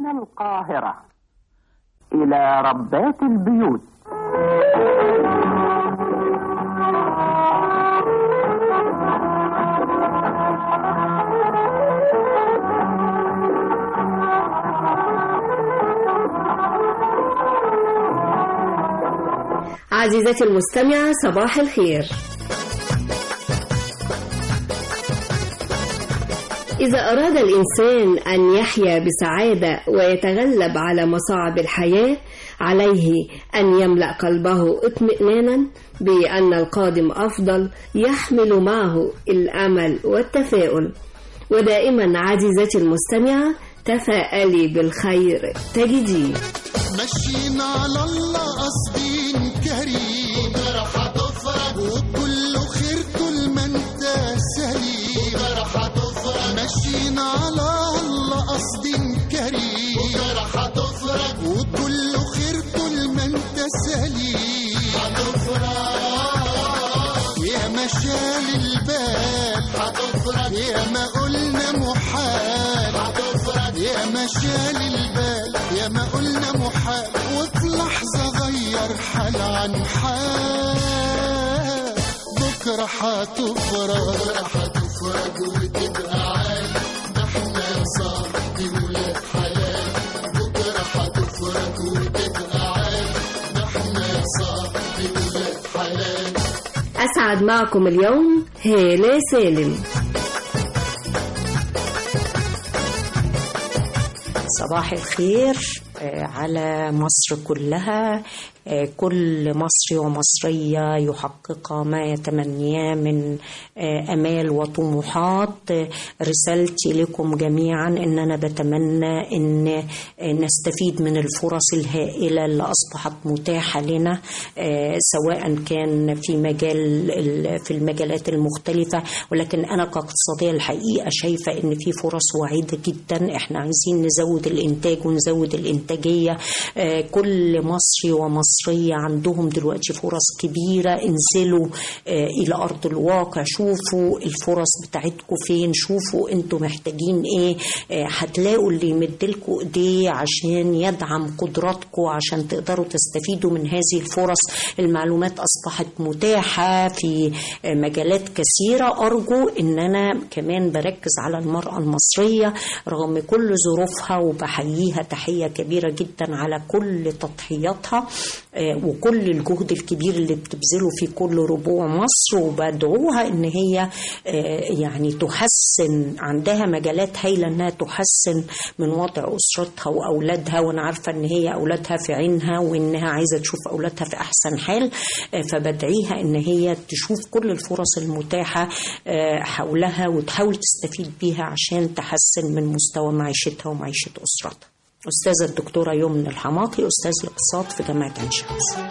من القاهرة إلى ربات البيوت عزيزتي المستمعة صباح الخير إذا أراد الإنسان أن يحيا بسعادة ويتغلب على مصاعب الحياة عليه أن يملأ قلبه اطمئنانا بأن القادم أفضل يحمل معه الأمل والتفاؤل ودائما عزيزتي المستمعة تفائلي بالخير تجديه ماشيين على الله قاصدين كريم راح تفرج وكله خير طول ما انت سليم راح تفرج ماشيين على الله قاصدين كريم راح تفرج وكله خير طول ما انت سليم هتفرج يا مشال البال هتفرج يا ما قلنا محال هتفرج يا مشال البال يا ما قلنا محال وفي لحظة غير حال عن حال بكرة هتفرج بكرة هتفرج وتبقى عال ده احنا صاحبي ولاد حلال بكرة هتفرج وتبقى عال ده احنا صاحبي ولاد حلال أسعد معكم اليوم هالة سالم صباح الخير آه، على مصر كلها آه، كل مصري ومصرية يحقق ما يتمنياه من آه، أمال وطموحات آه، رسالتي لكم جميعا إن أنا بتمنى إن آه، نستفيد من الفرص الهائلة اللي أصبحت متاحة لنا آه، سواء كان في مجال ال- في المجالات المختلفة ولكن أنا كاقتصادية الحقيقة شايفة إن في فرص وعيدة جدا إحنا عايزين نزود الإنتاج ونزود الإنتاجية آه، كل مصري ومصرية عندهم دلوقتي فرص كبيرة انزلوا آه، إلى أرض الواقع شوفوا الفرص بتاعتكم فين شوفوا انتوا محتاجين ايه آه، هتلاقوا اللي يمدلكوا ايديه عشان يدعم قدراتكم عشان تقدروا تستفيدوا من هذه الفرص المعلومات أصبحت متاحة في آه، مجالات كثيرة أرجو إن أنا كمان بركز على المرأة المصرية رغم كل ظروفها وبحييها تحية كبيرة جدا على كل تضحياتها آه، وكل الجهد الكبير اللي بتبذله في كل ربوع مصر وبدعوها ان هي آه، يعني تحسن عندها مجالات هايله انها تحسن من وضع اسرتها واولادها وانا عارفه ان هي اولادها في عينها وانها عايزه تشوف اولادها في احسن حال آه، فبدعيها ان هي تشوف كل الفرص المتاحه آه، حولها وتحاول تستفيد بيها عشان تحسن من مستوى معيشتها ومعيشه اسرتها أستاذة الدكتورة يمن الحماقي أستاذ الاقتصاد في جامعة عين شمس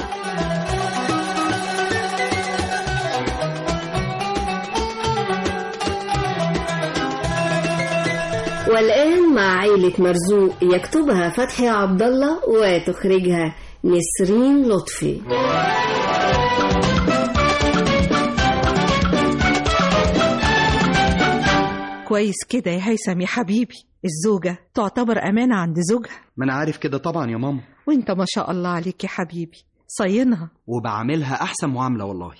والآن مع عائلة مرزوق يكتبها فتحي عبد الله وتخرجها نسرين لطفي كويس كده يا هيثم يا حبيبي الزوجة تعتبر أمانة عند زوجها ما انا عارف كده طبعا يا ماما وانت ما شاء الله عليك يا حبيبي صينها وبعملها احسن معامله والله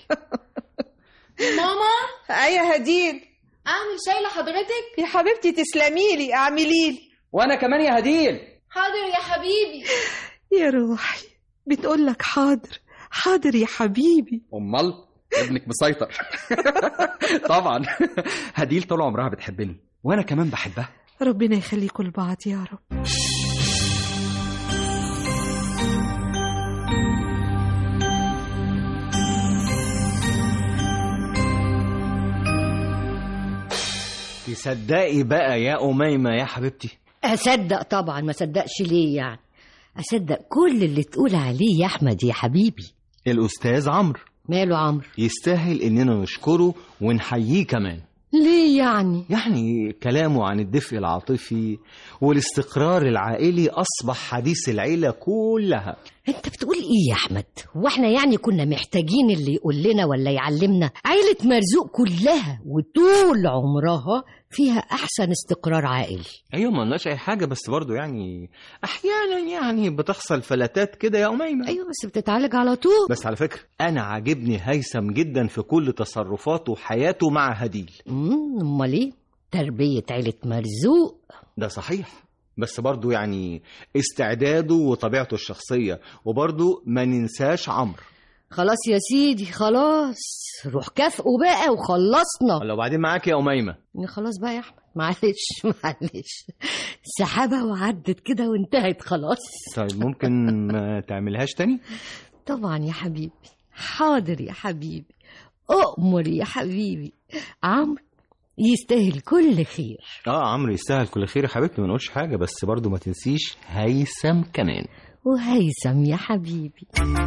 ماما أيوة هديل اعمل شاي لحضرتك يا حبيبتي تسلمي لي اعملي لي وانا كمان يا هديل حاضر يا حبيبي يا روحي بتقول لك حاضر حاضر يا حبيبي امال ابنك مسيطر طبعا هديل طول عمرها بتحبني وانا كمان بحبها ربنا يخليكم لبعض يا رب تصدقي بقى يا أميمة يا حبيبتي أصدق طبعا ما صدقش ليه يعني أصدق كل اللي تقول عليه يا أحمد يا حبيبي الأستاذ عمرو ماله عمرو يستاهل إننا نشكره ونحييه كمان ليه يعني يعني كلامه عن الدفء العاطفي والاستقرار العائلي أصبح حديث العيلة كلها انت بتقول ايه يا احمد واحنا يعني كنا محتاجين اللي يقول لنا ولا يعلمنا عيلة مرزوق كلها وطول عمرها فيها احسن استقرار عائلي ايوه ما قلناش اي حاجه بس برضو يعني احيانا يعني بتحصل فلتات كده يا اميمه ايوه بس بتتعالج على طول بس على فكره انا عاجبني هيثم جدا في كل تصرفاته وحياته مع هديل امم امال ايه تربية عيلة مرزوق ده صحيح بس برضو يعني استعداده وطبيعته الشخصيه وبرضو ما ننساش عمرو خلاص يا سيدي خلاص روح كافئه بقى وخلصنا ولا وبعدين معاك يا اميمه خلاص بقى يا احمد معلش معلش سحابة وعدت كده وانتهت خلاص طيب ممكن ما تعملهاش تاني طبعا يا حبيبي حاضر يا حبيبي أؤمر يا حبيبي عمرو يستاهل كل خير اه عمرو يستاهل كل خير يا حبيبتي ما نقولش حاجه بس برضو ما تنسيش هيثم كمان وهيثم يا حبيبي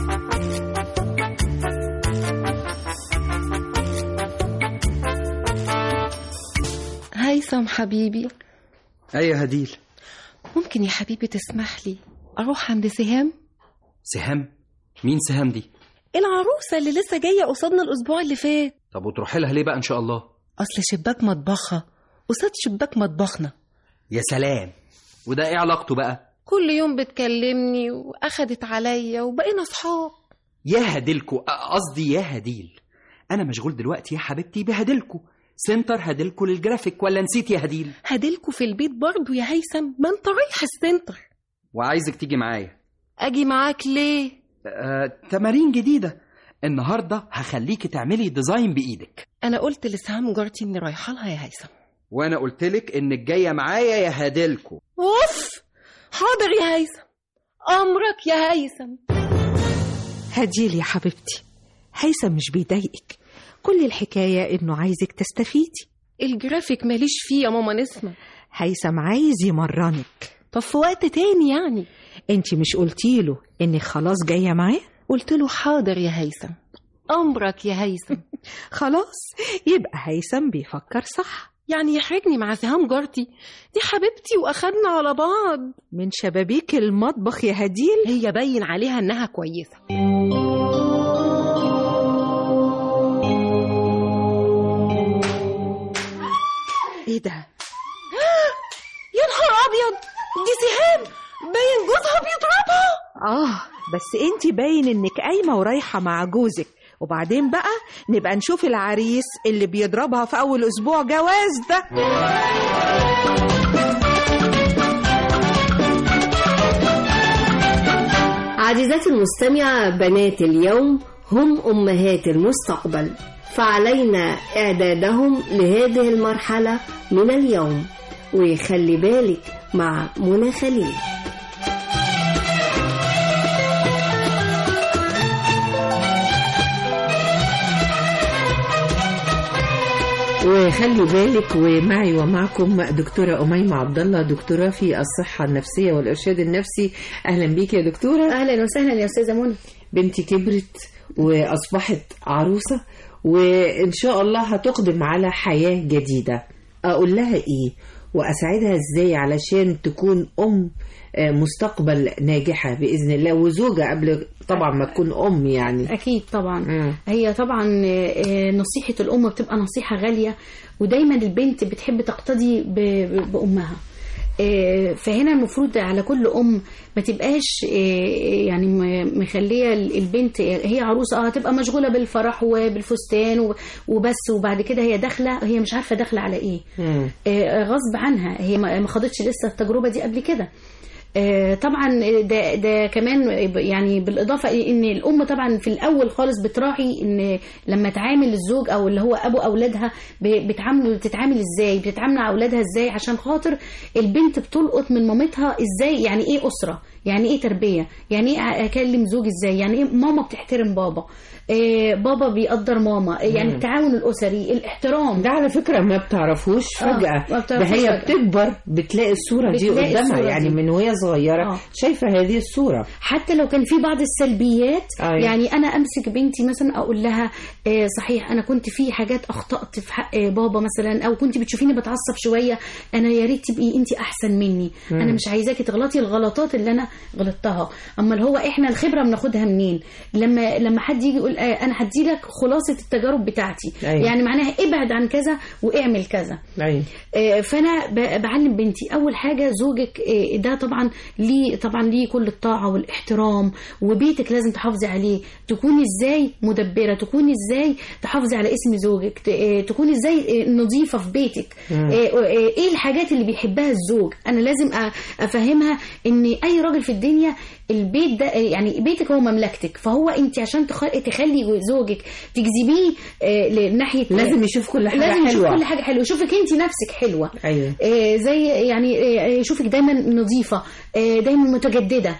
هيثم حبيبي ايوه هديل ممكن يا حبيبي تسمح لي اروح عند سهام سهام مين سهام دي العروسه اللي لسه جايه قصادنا الاسبوع اللي فات طب وتروحي لها ليه بقى ان شاء الله اصل شباك مطبخها قصاد شباك مطبخنا يا سلام وده ايه علاقته بقى كل يوم بتكلمني واخدت عليا وبقينا اصحاب يا هديلكو أ- قصدي يا هديل انا مشغول دلوقتي يا حبيبتي بهديلكو سنتر هديلكو للجرافيك ولا نسيت يا هديل هديلكوا في البيت برضو يا هيثم ما انت رايح السنتر وعايزك تيجي معايا اجي معاك ليه آه، تمارين جديدة النهاردة هخليكي تعملي ديزاين بإيدك انا قلت لسهام جارتي اني رايحه لها يا هيثم وأنا قلتلك إنك جاية معايا يا هديلكو اوف حاضر يا هيثم امرك يا هيثم هديل يا حبيبتي هيثم مش بيضايقك كل الحكاية إنه عايزك تستفيدي الجرافيك ماليش فيه يا ماما نسمة هيثم عايز يمرنك طب في وقت تاني يعني انت مش قلتيله انك خلاص جاية معاه قلت له حاضر يا هيثم امرك يا هيثم خلاص يبقى هيثم بيفكر صح يعني يحرجني مع سهام جارتي دي حبيبتي واخدنا على بعض من شبابيك المطبخ يا هديل هي باين عليها انها كويسه ايه ده يا نهار ابيض دي سهام باين جوزها بيضربها اه بس انت باين انك قايمة ورايحة مع جوزك وبعدين بقى نبقى نشوف العريس اللي بيضربها في اول اسبوع جواز ده عزيزاتي المستمعة بنات اليوم هم أمهات المستقبل فعلينا إعدادهم لهذه المرحلة من اليوم وخلي بالك مع منى خليل وخلي بالك ومعي ومعكم دكتورة أميمة عبد الله دكتورة في الصحة النفسية والإرشاد النفسي أهلا بيك يا دكتورة اهلا وسهلا يا استاذه منى بنتي كبرت وأصبحت عروسة وإن شاء الله هتقدم على حياة جديدة أقول لها إيه وأساعدها إزاي علشان تكون أم آه، مستقبل ناجحة بإذن الله وزوجة قبل طبعا ما تكون أم يعني اكيد طبعا مم. هي طبعا آه، نصيحه الام بتبقى نصيحه غاليه ودايما البنت بتحب تقتدي ب- ب- بامها آه، فهنا المفروض على كل ام ما تبقاش آه، يعني م- مخليه البنت هي عروسه اه هتبقى مشغوله بالفرح وبالفستان وب- وبس وبعد كده هي داخله هي مش عارفه داخله على ايه مم. آه، غصب عنها هي ما ما خاضتش لسه التجربه دي قبل كده آه، طبعا ده ده كمان يعني بالاضافه ان الام طبعا في الاول خالص بتراعي ان لما تعامل الزوج او اللي هو ابو اولادها ب- بتعامل بتتعامل ازاي بتتعامل مع اولادها ازاي عشان خاطر البنت بتلقط من مامتها ازاي يعني ايه اسره يعني ايه تربيه يعني ايه اكلم زوج ازاي يعني ايه ماما بتحترم بابا إيه بابا بيقدر ماما يعني مم. التعاون الاسري الاحترام ده على فكرة ما بتعرفوش آه، فجأة ما ده بتعرفوش هي فجأة. بتكبر بتلاقي الصورة دي بتلاقي قدامها الصورة يعني دي. من وهي صغيره آه. شايفه هذه الصوره حتى لو كان في بعض السلبيات أيوة. يعني انا امسك بنتي مثلا اقول لها آه صحيح انا كنت في حاجات اخطات في حق آه بابا مثلا او كنت بتشوفيني بتعصب شويه انا يا ريت تبقي انت احسن مني مم. انا مش عايزاكي تغلطي الغلطات اللي انا غلطتها اما اللي هو احنا الخبره بناخدها منين لما لما حد يجي يقول آه انا هدي لك خلاصه التجارب بتاعتي أيوة. يعني معناها ابعد عن كذا واعمل كذا ايوه آه، فانا ب- بعلم بنتي اول حاجه زوجك آه، ده طبعا ليه طبعا ليه كل الطاعه والاحترام وبيتك لازم تحافظي عليه تكوني ازاي مدبره تكوني ازاي تحافظي على اسم زوجك ت- آه، تكوني ازاي آه، نظيفه في بيتك مم. آه، آه، ايه الحاجات اللي بيحبها الزوج انا لازم أ- افهمها ان اي راجل في الدنيا البيت ده يعني بيتك هو مملكتك فهو انت عشان تخ- تخلي زوجك تجذبيه آه، لناحيه لازم يشوف كل حاجة لازم يشوف حلوة. كل حاجه حلوه يشوفك انت نفسك حلوه ايوه آه، زي يعني آه، يشوفك دايما نظيفه آه، دايما متجدده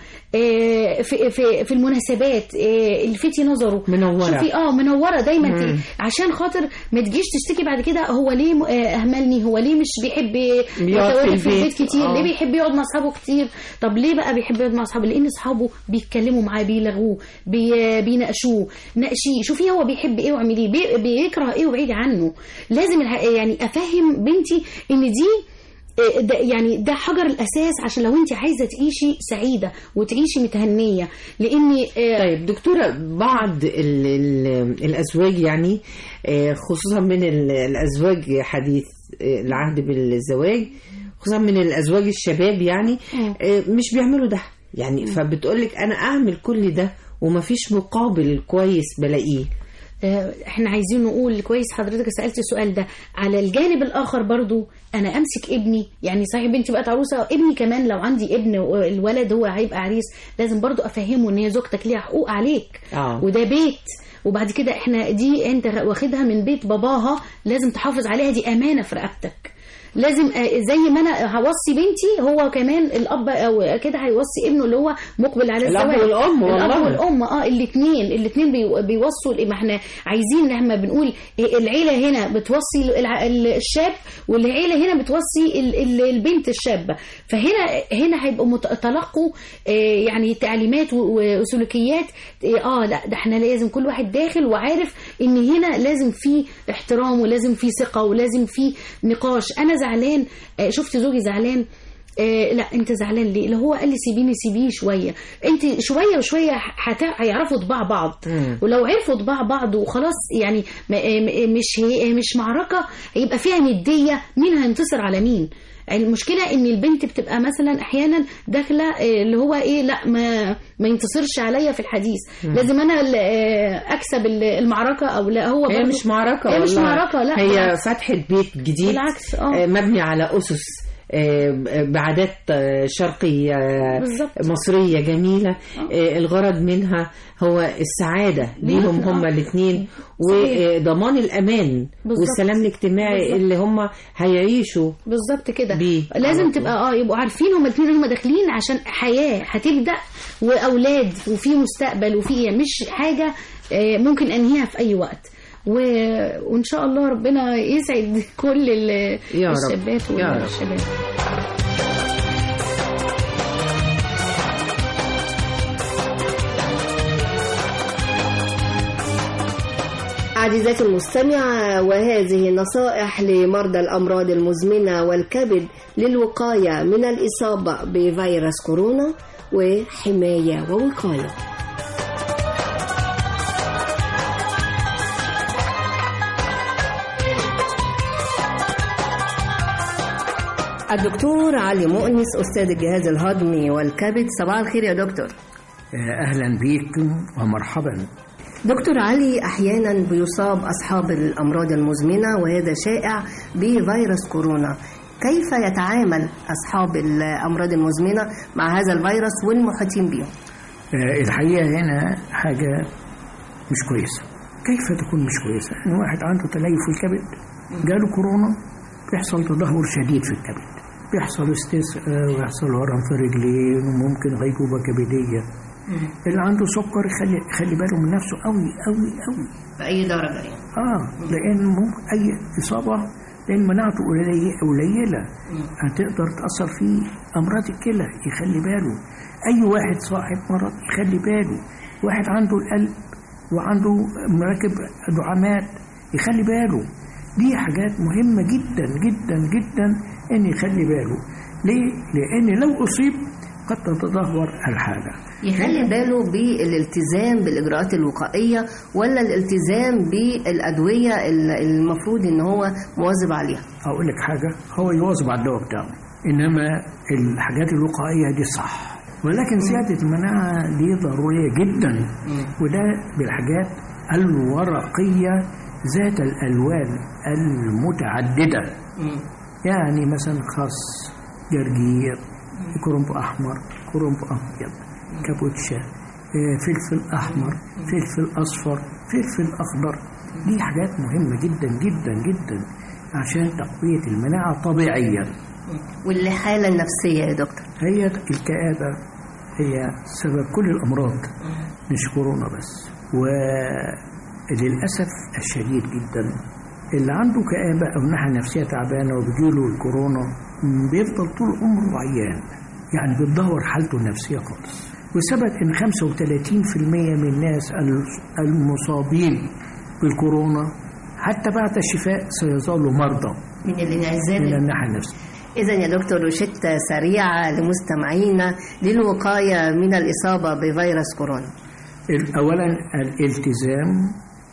آه، في في في المناسبات آه، الفتي نظره منورة. شوفي اه منوره دايما مم. ت- عشان خاطر ما تجيش تشتكي بعد كده هو ليه م- آه، اهملني هو ليه مش بيحب بيقعد في يتواجد في البيت البيت. كتير آه. ليه بيحب يقعد مع اصحابه كتير طب ليه بقى بيحب يقعد مع اصحابه لان اصحابه بيتكلموا معاه بيلغوه بي... بيناقشوه ناقشيه شوفي هو بيحب ايه واعمليه بي... بيكره ايه وبعيدي عنه لازم الح... يعني افهم بنتي ان دي آه، ده يعني ده حجر الاساس عشان لو انت عايزه تعيشي سعيده وتعيشي متهنيه لان طيب دكتورة بعض ال ال الأزواج يعني آه، خصوصا من ال- الأزواج حديث آه، العهد بالزواج خصوصا من الأزواج الشباب يعني آه، مش بيعملوا ده يعني فبتقولك أنا أعمل كل ده ومفيش مقابل كويس بلاقيه آه، احنا عايزين نقول كويس حضرتك سألت السؤال ده على الجانب الآخر برضو أنا أمسك ابني يعني صحيح بنتي بقت عروسة ابني كمان لو عندي ابن الولد هو هيبقى عريس لازم برضو أفهمه إن هي زوجتك ليها حقوق عليك آه. وده بيت وبعد كده احنا دي انت واخدها من بيت باباها لازم تحافظ عليها دي أمانة في رقبتك لازم آه، زي ما انا هوصي بنتي هو كمان الاب او كده هيوصي ابنه اللي هو مقبل على الأب الزواج والأم الاب والله. والام اه الاثنين الاثنين بيوصوا ما احنا عايزين لما بنقول العيله هنا بتوصي الع- الشاب والعيله هنا بتوصي ال- ال- البنت الشابه فهنا هنا هيبقوا مت- تلقوا آه، يعني تعليمات و- وسلوكيات اه لا ده احنا لازم كل واحد داخل وعارف ان هنا لازم في احترام ولازم في ثقه ولازم في نقاش انا زعلان آه، شفت زوجي زعلان آه لا انت زعلان ليه اللي هو قال لي سيبيني سيبيه شويه انت شويه وشويه هت- هيعرفوا طباع بعض ولو عرفوا طباع بعض وخلاص يعني م- م- مش هي مش معركه هيبقى فيها نديه مين هينتصر على مين المشكله ان البنت بتبقى مثلا احيانا داخله آه، اللي هو ايه لا ما ما ينتصرش عليا في الحديث مم. لازم انا ال- آه، اكسب ال- المعركه او لا هو هي برضو- مش معركة هي مش والله. معركه لا هي بالعكس. فتحة بيت جديد بالعكس، آه. آه، مبني على أسس آه، بعادات آه، شرقية آه، بالظبط. مصرية جميلة آه، الغرض منها هو السعادة ليهم بالظبط، هما آه. الاثنين صحيح. وضمان الأمان بالظبط. والسلام الاجتماعي بالظبط. اللي هما هيعيشوا بالظبط كده بيه لازم على تبقى اه يبقوا عارفين هما الاثنين هما داخلين عشان حياه هتبدا واولاد وفي مستقبل وفي مش حاجه آه، ممكن انهيها في اي وقت و... وان شاء الله ربنا يسعد كل ال... يا رب. الشابات يا رب. والشباب عزيزاتي المستمعة وهذه نصائح لمرضى الأمراض المزمنة والكبد للوقاية من الإصابة بفيروس كورونا وحماية ووقاية الدكتور علي مؤنس أستاذ الجهاز الهضمي والكبد صباح الخير يا دكتور أهلا بكم ومرحبا دكتور علي احيانا بيصاب اصحاب الامراض المزمنه وهذا شائع بفيروس كورونا كيف يتعامل اصحاب الامراض المزمنه مع هذا الفيروس والمحيطين بهم آه، الحقيقة هنا حاجة مش كويسة كيف تكون مش كويسة؟ إن واحد عنده تليف في الكبد جاله كورونا بيحصل تدهور شديد في الكبد بيحصل استسقاء ويحصل ورم في رجلين وممكن غيبوبة كبدية اللي عنده سكر خلي خلي باله من نفسه قوي قوي قوي في اي درجه يعني اه لان ممكن اي اصابه لان مناعته قليله قليله هتقدر تاثر في امراض الكلى يخلي باله اي واحد صاحب مرض يخلي باله واحد عنده القلب وعنده مراكب دعامات يخلي باله دي حاجات مهمة جدا جدا جدا ان يخلي باله ليه؟ لان لو اصيب قد تتدهور الحالة يخلي باله بالالتزام بالإجراءات الوقائية ولا الالتزام بالأدوية ال- المفروض إن هو مواظب عليها اقول لك حاجة هو يواظب على الدواء بتاعه انما الحاجات الوقائية دي صح ولكن زيادة المناعة دي ضرورية جدا وده بالحاجات الورقية ذات الألوان المتعددة يعني مثلا خس جرجير كرنب أحمر كرنب أبيض كابوتشا آه، فلفل أحمر فلفل أصفر فلفل أخضر دي حاجات مهمة جدا جدا جدا عشان تقوية المناعة طبيعيا والحالة النفسية يا دكتور هي الكآبة هي سبب كل الأمراض مش كورونا بس وللأسف الشديد جدا اللي عنده كآبة أو ناحية نفسية تعبانة وبيجيله الكورونا م، بيفضل طول عمره عيان يعني بتدهور حالته النفسية خالص وثبت إن 35% من الناس المصابين بالكورونا حتى بعد الشفاء سيظلوا مرضى من الانعزال من الناحية النفسية إذا يا دكتور روشتة سريعة لمستمعينا للوقاية من الإصابة بفيروس كورونا أولا الالتزام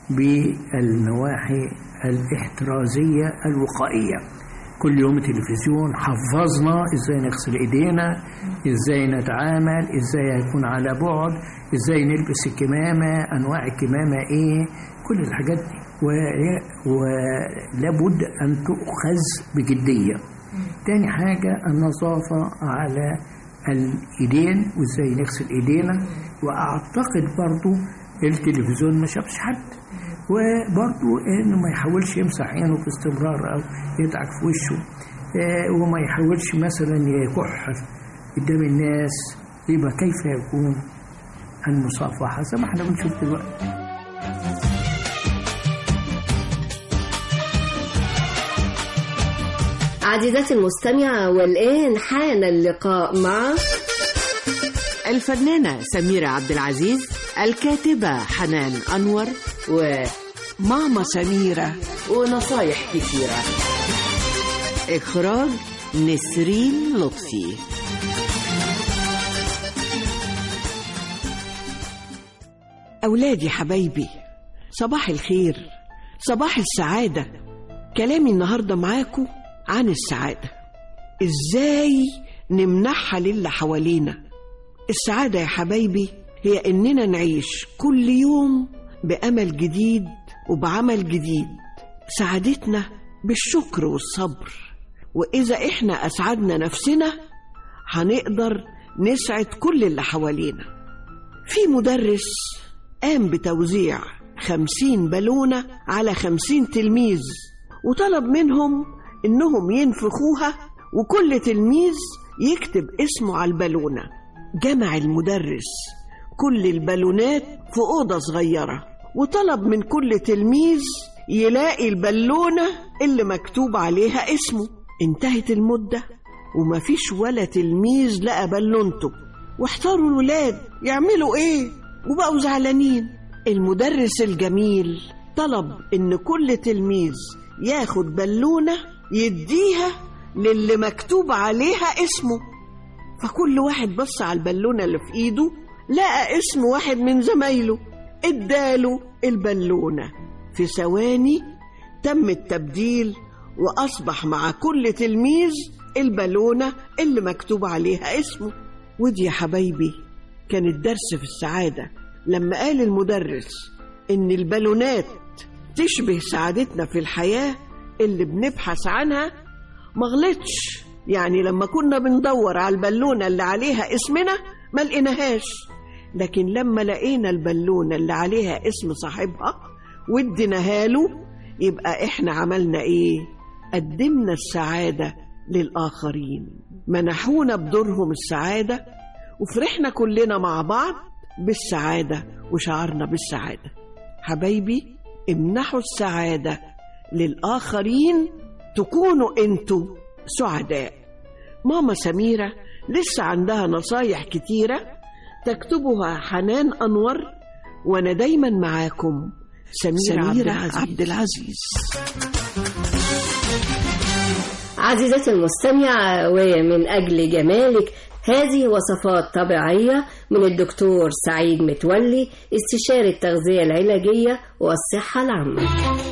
بالنواحي الاحترازية الوقائية كل يوم التلفزيون حفظنا ازاي نغسل ايدينا ازاي نتعامل ازاي يكون على بعد ازاي نلبس الكمامة انواع الكمامة ايه كل الحاجات دي و- ولابد ان تؤخذ بجدية تاني حاجة النظافة على الايدين وازاي نغسل ايدينا واعتقد برضو التلفزيون ما شافش حد وبرضو انه ما يحاولش يمسح عينه باستمرار او يدعك في وشه آه، وما يحاولش مثلا يكح قدام الناس يبقى كيف يكون المصافحة زي ما احنا بنشوف دلوقتي عزيزاتي المستمعة والآن حان اللقاء مع الفنانة سميرة عبد العزيز الكاتبة حنان أنور وماما سميرة ونصايح كثيرة إخراج نسرين لطفي أولادي حبايبي صباح الخير صباح السعادة كلامي النهاردة معاكم عن السعادة إزاي نمنحها للي حوالينا السعادة يا حبايبي هي إننا نعيش كل يوم بأمل جديد وبعمل جديد سعادتنا بالشكر والصبر وإذا إحنا أسعدنا نفسنا هنقدر نسعد كل اللي حوالينا في مدرس قام بتوزيع خمسين بالونة على خمسين تلميذ وطلب منهم إنهم ينفخوها وكل تلميذ يكتب اسمه على البالونة جمع المدرس كل البالونات في أوضة صغيرة وطلب من كل تلميذ يلاقي البالونة اللي مكتوب عليها اسمه انتهت المدة ومفيش ولا تلميذ لقى بالونته واحتاروا الولاد يعملوا ايه وبقوا زعلانين المدرس الجميل طلب ان كل تلميذ ياخد بالونة يديها للي مكتوب عليها اسمه فكل واحد بص على البالونة اللي في ايده لقى اسم واحد من زمايله اداله البالونة في ثواني تم التبديل وأصبح مع كل تلميذ البالونة اللي مكتوب عليها اسمه ودي يا حبايبي كان الدرس في السعادة لما قال المدرس إن البالونات تشبه سعادتنا في الحياة اللي بنبحث عنها مغلطش يعني لما كنا بندور على البالونة اللي عليها اسمنا ما لقيناهاش لكن لما لقينا البالونة اللي عليها اسم صاحبها واديناها له يبقى احنا عملنا ايه قدمنا السعادة للآخرين منحونا بدورهم السعادة وفرحنا كلنا مع بعض بالسعادة وشعرنا بالسعادة حبايبي امنحوا السعادة للآخرين تكونوا انتوا سعداء ماما سميرة لسه عندها نصايح كتيرة تكتبها حنان أنور وأنا دايما معاكم سميرة, سميرة عبد العزيز, عبد العزيز. عزيزتي المستمعة ومن أجل جمالك هذه وصفات طبيعية من الدكتور سعيد متولي استشاري التغذية العلاجية والصحة العامة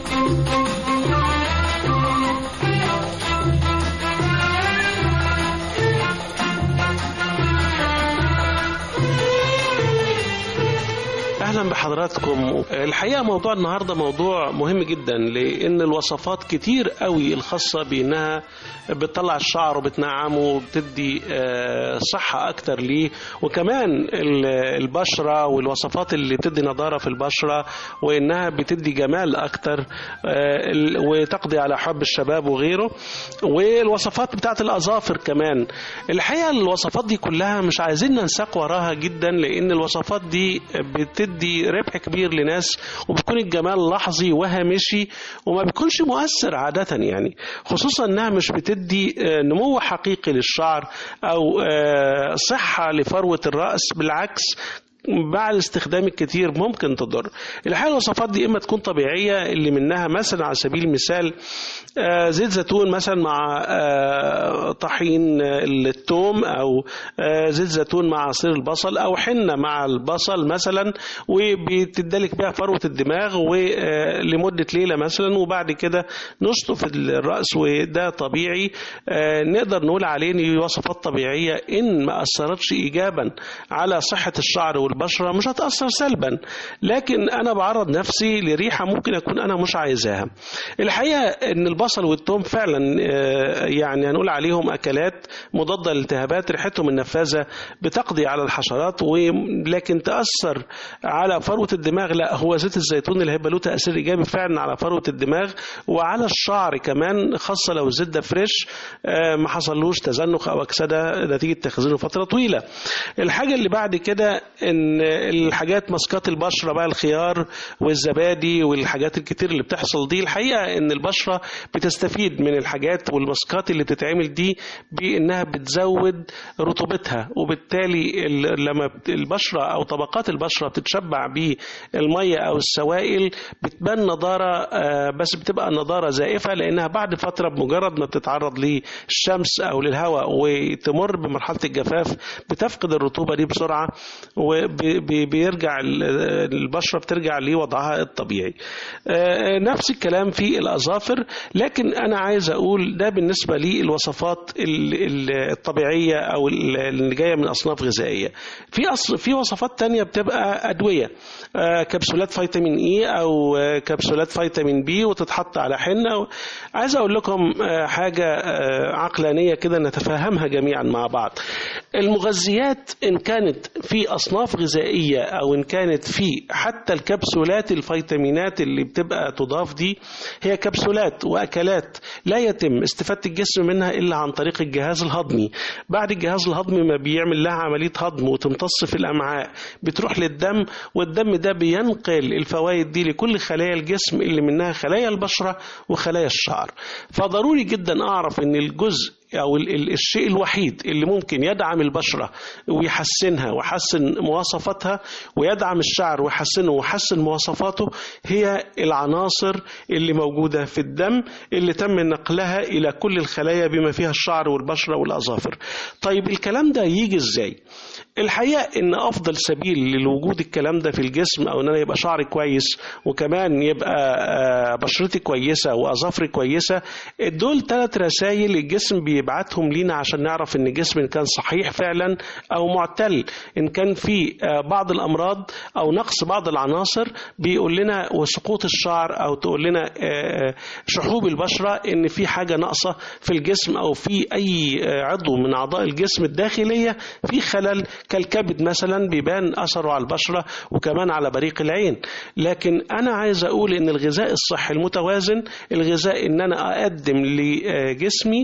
اهلا بحضراتكم الحقيقه موضوع النهارده موضوع مهم جدا لان الوصفات كتير قوي الخاصه بانها بتطلع الشعر وبتنعمه وبتدي آه، صحه اكتر ليه وكمان ال- البشره والوصفات اللي بتدي نضاره في البشره وانها بتدي جمال اكتر آه، ال- وتقضي على حب الشباب وغيره والوصفات بتاعت الاظافر كمان الحقيقه الوصفات دي كلها مش عايزين ننساق وراها جدا لان الوصفات دي بتدي ربح كبير لناس وبيكون الجمال لحظي وهامشي وما بيكونش مؤثر عاده يعني خصوصا انها مش بتدي آه، نمو حقيقي للشعر او آه، صحه لفروه الراس بالعكس مع الاستخدام الكتير ممكن تضر الحقيقه الوصفات دي اما تكون طبيعيه اللي منها مثلا على سبيل المثال آه، زيت زيتون مثلا مع آه، طحين آه، الثوم او آه، زيت زيتون مع عصير البصل او حنه مع البصل مثلا وبتدلك بيها فروه الدماغ ولمده ليله مثلا وبعد كده نشطف الراس وده طبيعي آه، نقدر نقول عليه ان دي وصفات طبيعيه ان ما اثرتش ايجابا على صحه الشعر والبشره مش هتاثر سلبا لكن انا بعرض نفسي لريحه ممكن اكون انا مش عايزاها الحقيقه ان البصل والثوم فعلا آه، يعني هنقول عليهم اكلات مضاده للالتهابات ريحتهم النفاذه بتقضي على الحشرات ولكن تاثر على فروه الدماغ لا هو زيت الزيتون اللي هيبقى له تاثير ايجابي فعلا على فروه الدماغ وعلى الشعر كمان خاصه لو الزيت ده فريش آه، ما حصلوش تزنخ او اكسده نتيجه تخزينه فتره طويله الحاجه اللي بعد كده ان الحاجات مسكات البشره بقى الخيار والزبادي والحاجات الكتير اللي بتحصل دي الحقيقه ان البشره بتستفيد من الحاجات والمسكات اللي بتتعمل دي بانها بتزود رطوبتها وبالتالي ال- لما بت- البشره او طبقات البشره بتتشبع بالميه او السوائل بتبان نضاره آه، بس بتبقى نضاره زائفه لانها بعد فتره بمجرد ما بتتعرض للشمس او للهواء وتمر بمرحله الجفاف بتفقد الرطوبه دي بسرعه وبيرجع البشره بترجع لوضعها الطبيعي آه، نفس الكلام في الاظافر لكن انا عايز اقول ده بالنسبه للوصفات ال- ال- الطبيعيه او ال- اللي جايه من اصناف غذائيه في أص... في وصفات تانية بتبقى ادويه آه، كبسولات فيتامين اي او آه، كبسولات فيتامين بي وتتحط على حنه عايز اقول لكم آه، حاجه آه، عقلانيه كده نتفاهمها جميعا مع بعض المغذيات ان كانت في اصناف غذائيه او ان كانت في حتى الكبسولات الفيتامينات اللي بتبقى تضاف دي هي كبسولات واكلات لا يتم استفاده الجسم منها الا عن طريق الجهاز الهضمي بعد الجهاز الهضمي ما بيعمل لها عمليه هضم وتمتص في الامعاء بتروح للدم والدم ده بينقل الفوائد دي لكل خلايا الجسم اللي منها خلايا البشره وخلايا الشعر فضروري جدا اعرف ان الجزء او ال- ال- الشيء الوحيد اللي ممكن يدعم البشره ويحسنها ويحسن مواصفاتها ويدعم الشعر ويحسنه ويحسن مواصفاته هي العناصر اللي موجوده في الدم اللي تم نقلها الى كل الخلايا بما فيها الشعر والبشره والاظافر. طيب الكلام ده يجي ازاي؟ الحقيقه ان افضل سبيل لوجود الكلام ده في الجسم او ان انا يبقى شعري كويس وكمان يبقى آه، بشرتي كويسه واظافري كويسه دول ثلاث رسائل الجسم بيبعتهم لينا عشان نعرف ان الجسم إن كان صحيح فعلا او معتل ان كان في آه، بعض الامراض او نقص بعض العناصر بيقول لنا وسقوط الشعر او تقول لنا آه، شحوب البشره ان في حاجه ناقصه في الجسم او في اي آه، عضو من اعضاء الجسم الداخليه في خلل كالكبد مثلا بيبان اثره على البشره وكمان على بريق العين لكن انا عايز اقول ان الغذاء الصحي المتوازن الغذاء ان انا اقدم لجسمي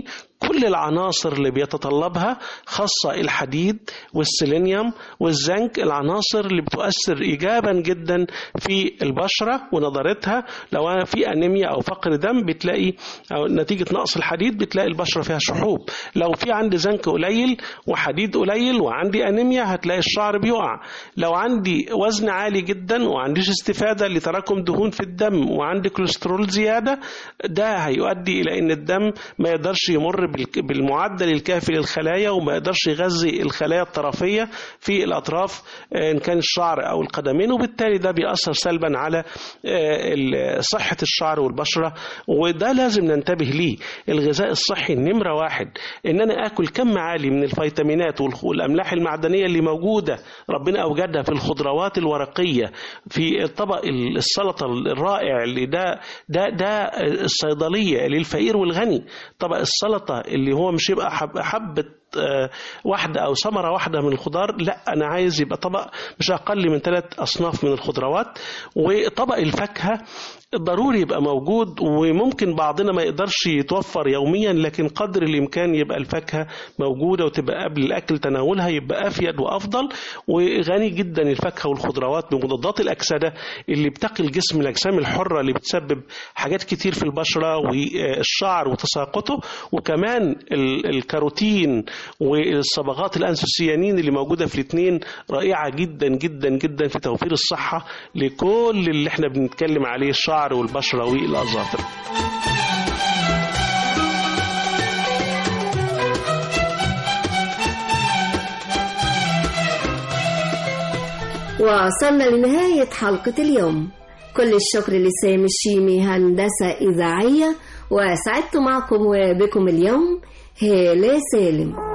كل العناصر اللي بيتطلبها خاصة الحديد والسيلينيوم والزنك العناصر اللي بتؤثر إيجابا جدا في البشرة ونضارتها لو أنا في أنيميا أو فقر دم بتلاقي أو نتيجة نقص الحديد بتلاقي البشرة فيها شحوب لو في عندي زنك قليل وحديد قليل وعندي أنيميا هتلاقي الشعر بيقع لو عندي وزن عالي جدا وعنديش استفادة لتراكم دهون في الدم وعندي كوليسترول زيادة ده هيؤدي إلى أن الدم ما يقدرش يمر بالك- بالمعدل الكافي للخلايا وما يقدرش يغذي الخلايا الطرفية في الأطراف آه، إن كان الشعر أو القدمين وبالتالي ده بيأثر سلبا على آه، ال- صحة الشعر والبشرة وده لازم ننتبه ليه الغذاء الصحي نمرة واحد إن أنا آكل كم عالي من الفيتامينات والخ- والأملاح المعدنية اللي موجودة ربنا أوجدها في الخضروات الورقية في الطبق ال- السلطة الرائع اللي ده ده ده الصيدلية للفقير والغني طبق السلطة اللي هو مش يبقى حب حبة آه، واحدة أو ثمرة واحدة من الخضار لا أنا عايز يبقى طبق مش أقل من ثلاث أصناف من الخضروات وطبق الفاكهة ضروري يبقى موجود وممكن بعضنا ما يقدرش يتوفر يوميا لكن قدر الإمكان يبقى الفاكهة موجودة وتبقى قبل الأكل تناولها يبقى أفيد وأفضل وغني جدا الفاكهة والخضروات بمضادات الأكسدة اللي بتقي الجسم الأجسام الحرة اللي بتسبب حاجات كتير في البشرة والشعر وتساقطه وكمان ال- الكاروتين والصبغات الأنسوسيانين اللي موجودة في الاثنين رائعة جدا جدا جدا في توفير الصحة لكل اللي احنا بنتكلم عليه الشعر والبشرة والأظافر وصلنا لنهاية حلقة اليوم كل الشكر لسامي الشيمي هندسة إذاعية وسعدت معكم وبكم اليوم هالة سالم